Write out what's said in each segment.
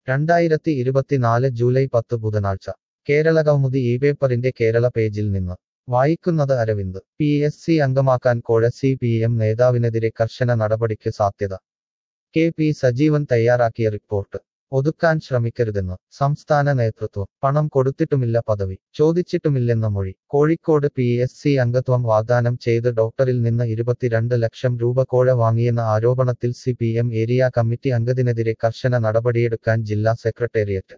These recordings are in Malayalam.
രണ്ടായിരത്തി ഇരുപത്തിനാല് ജൂലൈ പത്ത് ബുധനാഴ്ച കേരള കൗമുദി ഈ പേപ്പറിന്റെ കേരള പേജിൽ നിന്ന് വായിക്കുന്നത് അരവിന്ദ് പി എസ് സി അംഗമാക്കാൻ കോഴ സി പി എം നേതാവിനെതിരെ കർശന നടപടിക്ക് സാധ്യത കെ പി സജീവൻ തയ്യാറാക്കിയ റിപ്പോർട്ട് ഒതുക്കാൻ ശ്രമിക്കരുതെന്ന് സംസ്ഥാന നേതൃത്വം പണം കൊടുത്തിട്ടുമില്ല പദവി ചോദിച്ചിട്ടുമില്ലെന്ന മൊഴി കോഴിക്കോട് പി എസ് സി അംഗത്വം വാഗ്ദാനം ചെയ്ത് ഡോക്ടറിൽ നിന്ന് ഇരുപത്തിരണ്ട് ലക്ഷം രൂപ കോഴ വാങ്ങിയെന്ന ആരോപണത്തിൽ C P M area committee അംഗത്തിനെതിരെ കർശന നടപടിയെടുക്കാൻ ജില്ലാ സെക്രട്ടേറിയറ്റ്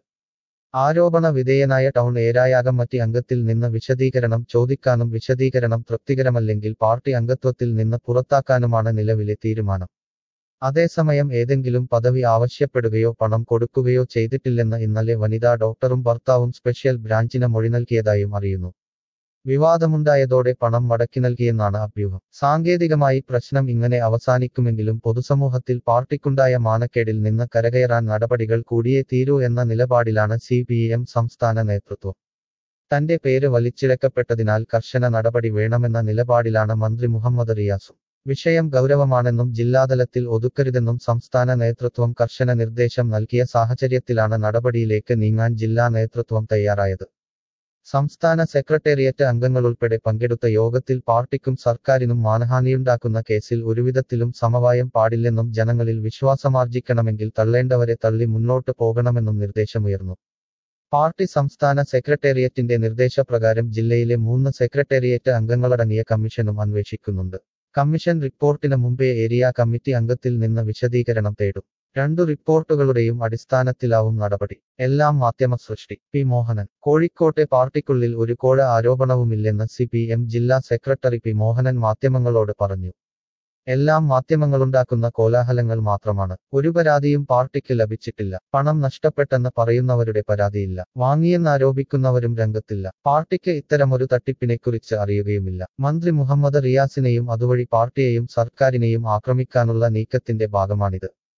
ആരോപണ വിധേയനായ ടൗൺ ഏരായ കമ്മിറ്റി അംഗത്തിൽ നിന്ന് വിശദീകരണം ചോദിക്കാനും വിശദീകരണം തൃപ്തികരമല്ലെങ്കിൽ പാർട്ടി അംഗത്വത്തിൽ നിന്ന് പുറത്താക്കാനുമാണ് നിലവിലെ തീരുമാനം അതേസമയം ഏതെങ്കിലും പദവി ആവശ്യപ്പെടുകയോ പണം കൊടുക്കുകയോ ചെയ്തിട്ടില്ലെന്ന് ഇന്നലെ വനിതാ ഡോക്ടറും ഭർത്താവും സ്പെഷ്യൽ ബ്രാഞ്ചിന് മൊഴി നൽകിയതായും അറിയുന്നു വിവാദമുണ്ടായതോടെ പണം മടക്കി നൽകിയെന്നാണ് അഭ്യൂഹം സാങ്കേതികമായി പ്രശ്നം ഇങ്ങനെ അവസാനിക്കുമെങ്കിലും പൊതുസമൂഹത്തിൽ പാർട്ടിക്കുണ്ടായ മാനക്കേടിൽ നിന്ന് കരകയറാൻ നടപടികൾ കൂടിയേ തീരൂ എന്ന നിലപാടിലാണ് സി സംസ്ഥാന നേതൃത്വം തന്റെ പേര് വലിച്ചിഴക്കപ്പെട്ടതിനാൽ കർശന നടപടി വേണമെന്ന നിലപാടിലാണ് മന്ത്രി മുഹമ്മദ് റിയാസും വിഷയം ഗൗരവമാണെന്നും ജില്ലാതലത്തിൽ ഒതുക്കരുതെന്നും സംസ്ഥാന നേതൃത്വം കർശന നിർദ്ദേശം നൽകിയ സാഹചര്യത്തിലാണ് നടപടിയിലേക്ക് നീങ്ങാൻ ജില്ലാ നേതൃത്വം തയ്യാറായത് സംസ്ഥാന സെക്രട്ടേറിയറ്റ് അംഗങ്ങളുൾപ്പെടെ പങ്കെടുത്ത യോഗത്തിൽ പാർട്ടിക്കും സർക്കാരിനും മാനഹാനിയുണ്ടാക്കുന്ന കേസിൽ ഒരുവിധത്തിലും സമവായം പാടില്ലെന്നും ജനങ്ങളിൽ വിശ്വാസമാർജിക്കണമെങ്കിൽ തള്ളേണ്ടവരെ തള്ളി മുന്നോട്ട് പോകണമെന്നും നിർദ്ദേശമുയർന്നു പാർട്ടി സംസ്ഥാന സെക്രട്ടേറിയറ്റിന്റെ നിർദ്ദേശപ്രകാരം ജില്ലയിലെ മൂന്ന് സെക്രട്ടേറിയറ്റ് അംഗങ്ങളടങ്ങിയ കമ്മീഷനും അന്വേഷിക്കുന്നുണ്ട് കമ്മീഷൻ റിപ്പോർട്ടിന് മുമ്പേ ഏരിയ കമ്മിറ്റി അംഗത്തിൽ നിന്ന് വിശദീകരണം തേടും രണ്ടു റിപ്പോർട്ടുകളുടെയും അടിസ്ഥാനത്തിലാവും നടപടി എല്ലാം മാധ്യമ സൃഷ്ടി പി മോഹനൻ കോഴിക്കോട്ടെ പാർട്ടിക്കുള്ളിൽ ഒരു കോഴ ആരോപണവുമില്ലെന്ന് സി പി എം ജില്ലാ സെക്രട്ടറി പി മോഹനൻ മാധ്യമങ്ങളോട് പറഞ്ഞു എല്ലാം മാധ്യമങ്ങളുണ്ടാക്കുന്ന കോലാഹലങ്ങൾ മാത്രമാണ് ഒരു പരാതിയും പാർട്ടിക്ക് ലഭിച്ചിട്ടില്ല പണം നഷ്ടപ്പെട്ടെന്ന് പറയുന്നവരുടെ പരാതിയില്ല വാങ്ങിയെന്നാരോപിക്കുന്നവരും രംഗത്തില്ല പാർട്ടിക്ക് ഇത്തരമൊരു തട്ടിപ്പിനെക്കുറിച്ച് അറിയുകയുമില്ല മന്ത്രി മുഹമ്മദ് റിയാസിനെയും അതുവഴി പാർട്ടിയെയും സർക്കാരിനെയും ആക്രമിക്കാനുള്ള നീക്കത്തിന്റെ ഭാഗമാണിത്